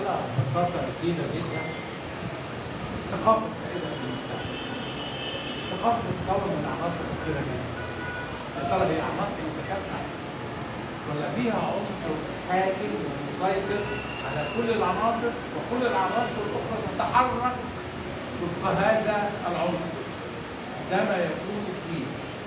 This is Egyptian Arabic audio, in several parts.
على بساطه جديده جدا الثقافه السائده في المجتمع الثقافه بتتكون من عناصر كثيره جدا يا ترى هي عناصر متكافئه ولا فيها عنصر حاكم ومسيطر على كل العناصر وكل العناصر الاخرى تتحرك وفق هذا العنصر ده ما يكون فيه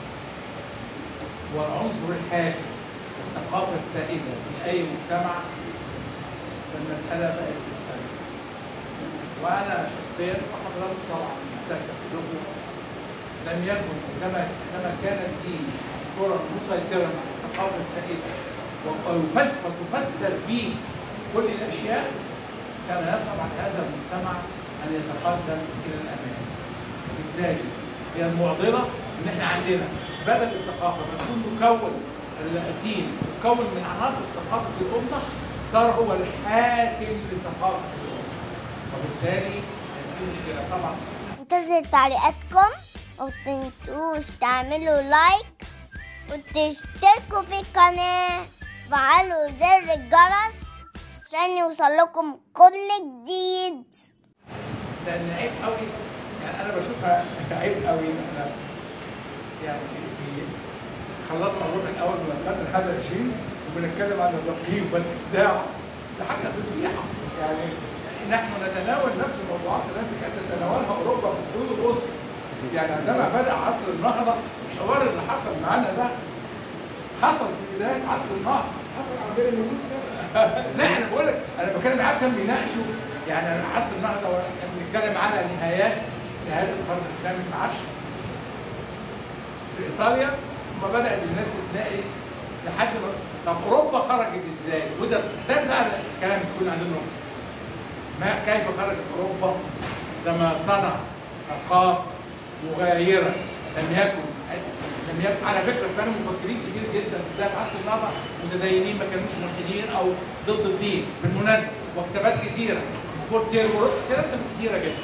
هو العنصر الحاكم الثقافة السائدة في أي مجتمع فالمسألة بقت مختلفة وأنا شخصيا وحضرتك طبعا أساتذة كلكم لم يكن عندما عندما كان الدين صورة مسيطرة على الثقافة السائدة ويفسر وتفسر به كل الأشياء كان يصعب على هذا المجتمع أن يتقدم إلى الأمام وبالتالي هي المعضلة إن إحنا عندنا بدل الثقافة ما تكون مكون الدين مكون من عناصر ثقافة الأمة صار هو الحاكم لثقافة الأمة وبالتالي في مشكلة طبعا انتظر تعليقاتكم ومتنسوش تعملوا لايك وتشتركوا في القناة وفعلوا زر الجرس عشان يوصل لكم كل جديد لأن عيب قوي يعني أنا بشوفها عيب قوي إن أنا يعني في خلصنا الربع الأول من القرن الحادي والعشرين وبنتكلم عن الرقيب والإبداع ده حاجة فضيحة يعني نحن نتناول نفس الموضوعات التي كانت تتناولها أوروبا في الحدود الوسطى يعني عندما بدأ عصر النهضة الحوار اللي حصل معانا ده حصل في بداية عصر النهضة حصل عندنا من 100 سنه لا انا بقول لك انا بتكلم معاك كان بيناقشوا يعني انا عصر النهضه كان بنتكلم على نهايات نهايات القرن الخامس عشر في ايطاليا ثم بدات الناس تتناقش لحد ما طب اوروبا خرجت ازاي؟ وده ده بقى الكلام اللي كنا عايزين نقوله ما كيف خرجت اوروبا لما صنع ثقافه مغايره لم يكن لم يكن على فكره كانوا مفكرين كتير جدا في بدايه عصر النهضه متدينين ما كانوش ملحدين او ضد الدين بالمناسبه وكتابات كتيره كورتير كتابات كتيره جدا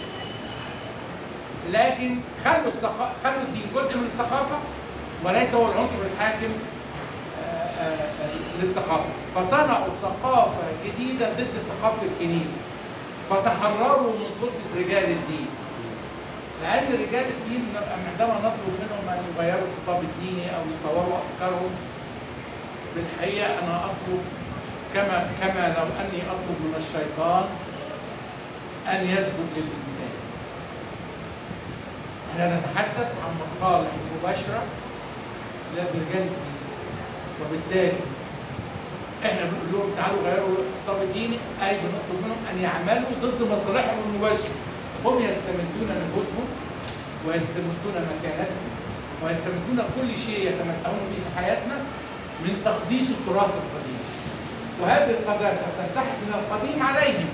لكن خلوا الثقافه خلوا الدين جزء من الثقافه وليس هو العنصر الحاكم آه، آه، آه، للثقافه فصنعوا ثقافه جديده ضد ثقافه الكنيسه فتحرروا من سلطه رجال الدين لان رجال الدين عندما نطلب منهم ان يغيروا الخطاب الديني او يطوروا افكارهم بالحقيقه انا اطلب كما كما لو اني اطلب من الشيطان ان يسجد للانسان. احنا نتحدث عن مصالح مباشره لرجال الدين وبالتالي احنا بنقول لهم تعالوا غيروا الخطاب الديني اي بنطلب منهم ان يعملوا ضد مصالحهم المباشره. هم يستمدون نفوسهم ويستمدون مكانتهم ويستمدون كل شيء يتمتعون به في حياتنا من تقديس التراث القديم وهذه القداسه تنسحب من القديم عليهم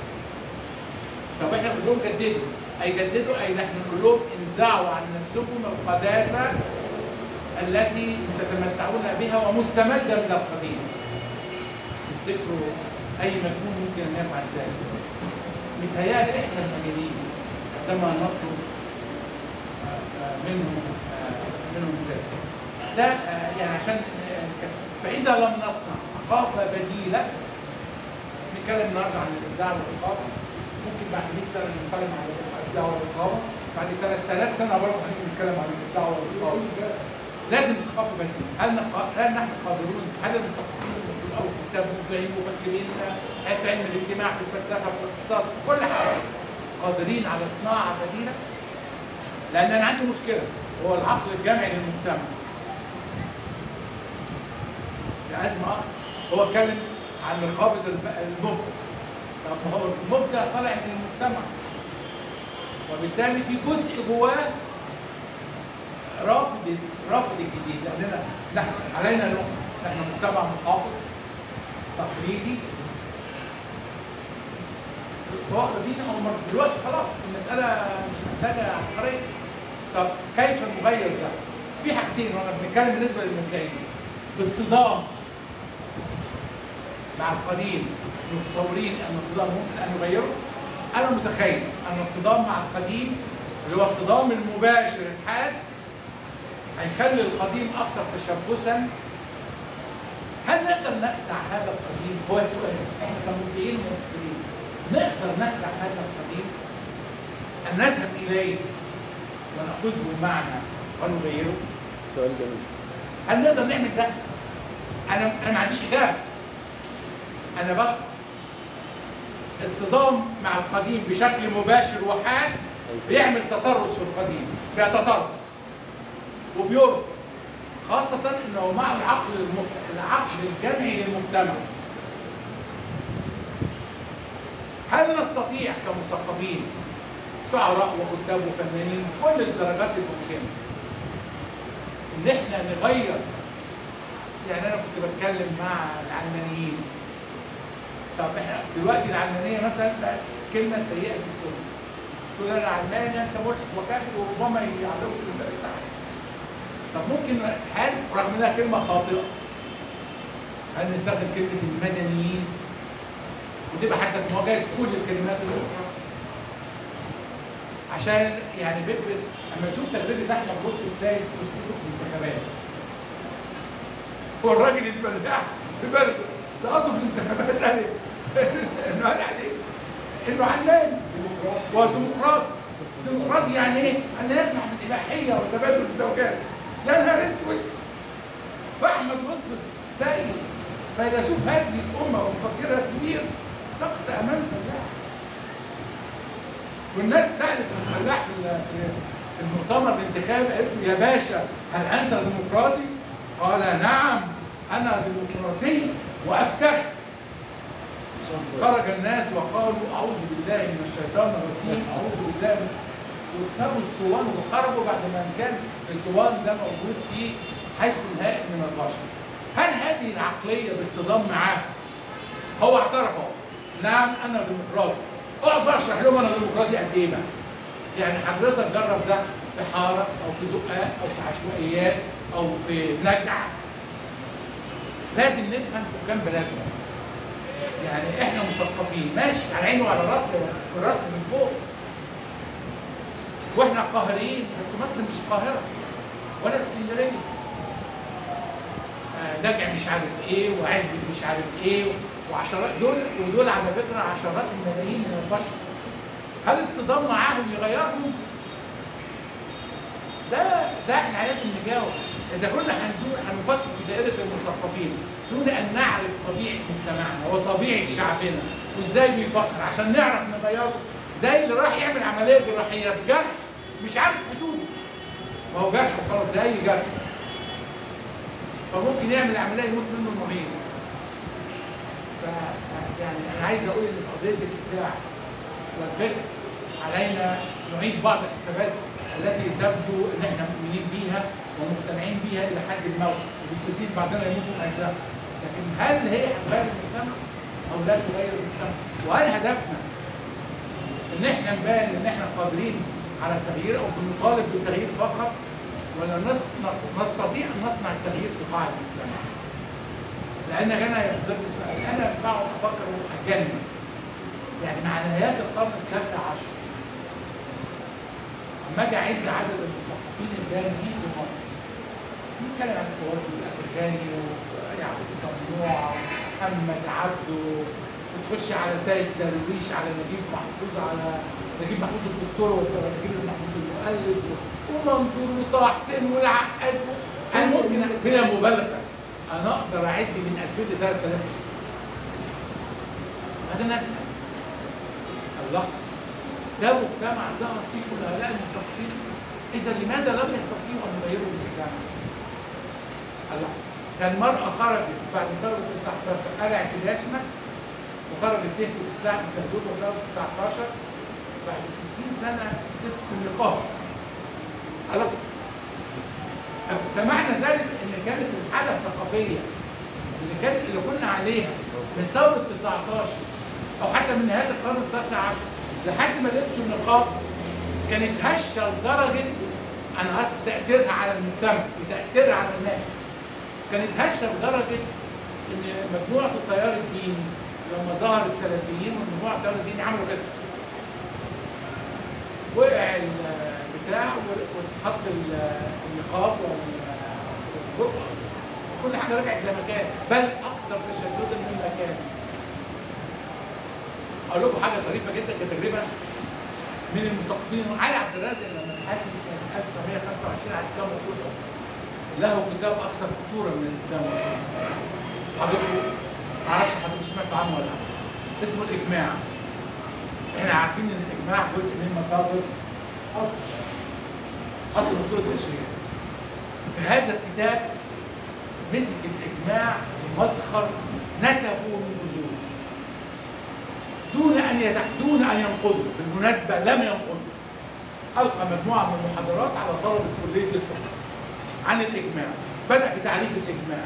طب احنا بنقول لهم جددوا اي جددوا اي نحن نقول لهم انزعوا عن نفسكم القداسه التي تتمتعون بها ومستمده من القديم تفتكروا اي مجنون ممكن ان يفعل ذلك متهيألي احنا المجانين عندما نطلب آه، آه، منهم آه، منهم ذلك ده آه، يعني عشان آه، نتكلم. فإذا لم نصنع ثقافة بديلة نتكلم النهارده عن الإبداع والرقابة ممكن بعد 100 سنة نتكلم عن الإبداع والرقابة بعد 3000 سنة برضه هنيجي نتكلم عن الإبداع والرقابة لازم ثقافة بديلة هل نق... هل نحن قادرون هل المثقفين المسؤول أو الكتاب مبدعين مفكرين آه، في علم الاجتماع في الفلسفة في الاقتصاد في كل حاجة قادرين على صناعة بديلة لأن أنا عندي مشكلة هو العقل الجمعي للمجتمع ده أزمة أخرى هو اتكلم عن رقابة الب- المبدع طب ما هو المبدع طالع من المجتمع وبالتالي في جزء جواه رافض رافض الجديد لأننا نحن علينا نؤمن نحن مجتمع محافظ تقليدي سواء دين او مرض دلوقتي خلاص المساله مش محتاجه عبقريه طب كيف نغير ده؟ في حاجتين وانا بنتكلم بالنسبه للمبدعين بالصدام مع القديم متصورين ان الصدام ممكن ان يغيره انا متخيل ان الصدام مع القديم اللي هو الصدام المباشر الحاد هيخلي القديم اكثر تشبثا هل نقدر نخدع هذا القديم؟ هو السؤال احنا كمبدعين ومفكرين نقدر نخلع هذا القديم ان نذهب اليه وناخذه معنا ونغيره سؤال جميل هل نقدر نعمل ده؟ انا انا ما عنديش اجابه انا بقى الصدام مع القديم بشكل مباشر وحاد بيعمل تطرس في القديم بيتطرس وبيرفض خاصة انه مع العقل الم... العقل الجمعي للمجتمع هل نستطيع كمثقفين شعراء وكتاب وفنانين كل الدرجات الممكنة ان احنا نغير يعني انا كنت بتكلم مع العلمانيين طب احنا دلوقتي العلمانيه مثلا بقت كلمه سيئه في السنه تقول انا علماني انت ملحد وكافر وربما يعلقوا في البلد بتاعك طب ممكن هل رغم انها كلمه خاطئه هل نستخدم كلمه المدنيين وتبقى حتى في مواجهه كل الكلمات الاخرى عشان يعني فكره اما تشوف تجربه احمد لطفي السيد في الانتخابات هو الراجل الفلاح في بلده سقطوا في الانتخابات قال انه قال عليه انه علمان وديمقراطي ديمقراطي يعني ايه؟ ان يسمح بالاباحيه وتبادل الزوجات يا نهار اسود فاحمد لطفي السيد فيلسوف هذه الامه ومفكرها الكبير سقط امام فلاح والناس سالت الفلاح في في المؤتمر الانتخابي قالت له يا باشا هل انت ديمقراطي؟ قال نعم انا ديمقراطي وافتخر خرج الناس وقالوا اعوذ بالله من الشيطان الرجيم اعوذ بالله من وسابوا الصوان وخرجوا بعد ما كان الصوان ده موجود فيه حشد هائل من البشر هل هذه العقليه بالصدام معاه هو اعترف اهو نعم انا ديمقراطي اقعد بقى اشرح لهم انا ديمقراطي قد ايه بقى يعني حضرتك جرب ده في حاره او في زقاق او في عشوائيات او في نجع لازم نفهم سكان بلادنا يعني احنا مثقفين ماشي على عيني وعلى راسي الراس من فوق واحنا قاهرين بس مصر مش القاهره ولا اسكندريه آه، نجع مش عارف ايه وعزبة مش عارف ايه وعشرات دول ودول على فكره عشرات الملايين من البشر هل الصدام معاهم يغيرهم؟ ده ده احنا لازم نجاوب اذا كنا هندور هنفكر في دائره المثقفين دون ان نعرف طبيعه مجتمعنا وطبيعه شعبنا وازاي بيفكر عشان نعرف نغيره زي اللي راح يعمل عمليه جراحيه في جرح مش عارف حدوده ما هو جرح وخلاص زي جرح فممكن يعمل عمليه يموت منه المريض ف يعني انا عايز اقول ان قضيه الابداع والفكر علينا نعيد بعض الحسابات التي تبدو ان احنا مؤمنين بيها ومقتنعين بيها الى حد الموت وبيستفيد بعضنا يموت من اجلها لكن هل هي هتغير المجتمع او لا تغير المجتمع؟ وهل هدفنا ان احنا نبان ان احنا قادرين على التغيير او بنطالب بالتغيير فقط ولا نس- نس- نستطيع ان نصنع التغيير في قاع المجتمع؟ لان انا يقدرني سؤال انا بقعد افكر واتجنن يعني مع نهايات القرن التاسع عشر لما اجي اعد عدد المثقفين الجامعيين في مصر نتكلم عن التوجه الافريقاني ويعقوب صنوع ومحمد عبده وتخش على سيد درويش على نجيب محفوظ على نجيب محفوظ الدكتور ونجيب محفوظ المؤلف ومنظور وطه حسين والعقاد انا ممكن بلا مبالغه انا اقدر اعد من 2000 ل 3000 اسم هذا ناس الله ده مجتمع ظهر فيه كل هؤلاء المثقفين اذا لماذا لم يستطيعوا ان يغيروا المجتمع؟ الله ده المرأة خرجت بعد ثورة 19 قلعت اليشمة وخرجت تهدي في ساعة الزهدود وثورة 19 بعد 60 سنة لبست النقاب الله ده معنى ذلك ان كانت الحالة الثقافية اللي كانت اللي كنا عليها من ثورة 19 او حتى من نهاية القرن التاسع عشر لحد ما لبسوا النقاب كانت هشة لدرجة انا اسف تأثيرها على المجتمع وتأثيرها على الناس كانت هشة لدرجة ان مجموعة التيار الديني لما ظهر السلفيين ومجموعة التيار الديني عملوا كده وقع البتاع واتحط النقاب والبرقع وكل حاجه رجعت زي ما كانت بل اكثر تشددا مما كان اقول لكم حاجه طريفه جدا كتجربه من المثقفين علي عبد الرازق لما اتحاكم سنه 1925 على الاسلام وصول له كتاب اكثر خطوره من الاسلام والحكم. حضرتك ما اعرفش حضرتك سمعت عنه ولا لا اسمه الاجماع احنا عارفين ان الاجماع جزء من مصادر اصل اصل اصول التشريع في هذا الكتاب مسك الاجماع بمسخر نسفه من جذوره دون ان يتح... دون ان ينقضه بالمناسبه لم ينقضه القى مجموعه من المحاضرات على طلبه كليه الحكم عن الاجماع بدا بتعريف الاجماع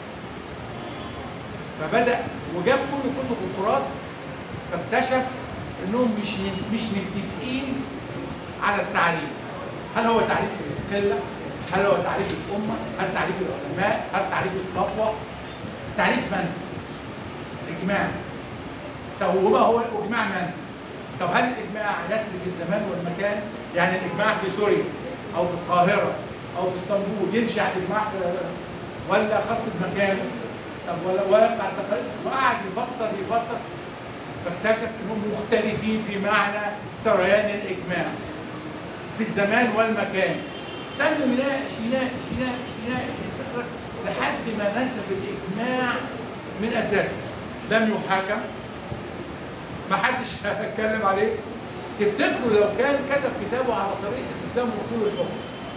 فبدا وجاب كل كتب التراث فاكتشف انهم مش مش متفقين على التعريف هل هو تعريف القله هل هو تعريف الامه هل تعريف العلماء هل تعريف الصفوه تعريف من الاجماع طب وما هو اجماع من طب هل الاجماع يسري في الزمان والمكان يعني الاجماع في سوريا او في القاهره او في اسطنبول يمشي على الاجماع في- ولا خاص بمكانه طب ولا ولا بتاع التقاليد وقعد يفسر يفسر فاكتشف انهم مختلفين في معنى سريان الاجماع في الزمان والمكان تم يناقش يناقش يناقش يناقش الفكره لحد ما نسف الاجماع من اساسه لم يحاكم ما حدش هيتكلم عليه تفتكروا لو كان كتب كتابه على طريقه الاسلام واصول الحكم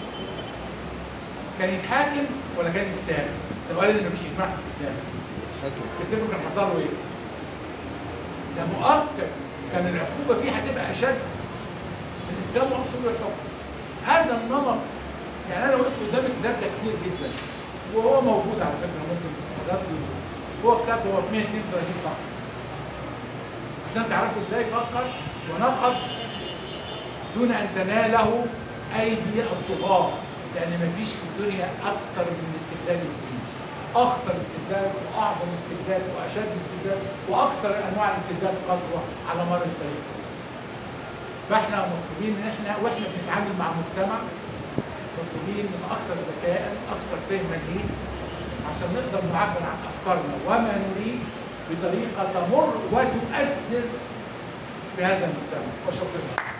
كان يتحاكم ولا كان يتساب؟ لو قال ان مفيش اجماع في الاسلام حكم تفتكروا كان حصل له ايه؟ ده مؤكد كان العقوبه فيه هتبقى اشد من الاسلام واصول الحكم هذا النمط يعني انا وقفت قدام الكتاب ده كتير جدا وهو موجود على فكره ممكن حضرتك هو كتاب هو في 132 صفحه عشان تعرفوا ازاي فكر ونقد دون ان تناله ايدي الطغاه لان مفيش في الدنيا اكثر من استبداد الدين اخطر استبداد واعظم استبداد واشد استبداد واكثر انواع الاستبداد قسوه على مر التاريخ فاحنا مطلوبين ان احنا واحنا بنتعامل مع مجتمع مطلوبين من اكثر ذكاء اكثر فهما ليه عشان نقدر نعبر عن افكارنا وما نريد بطريقه تمر وتؤثر في هذا المجتمع وشكرا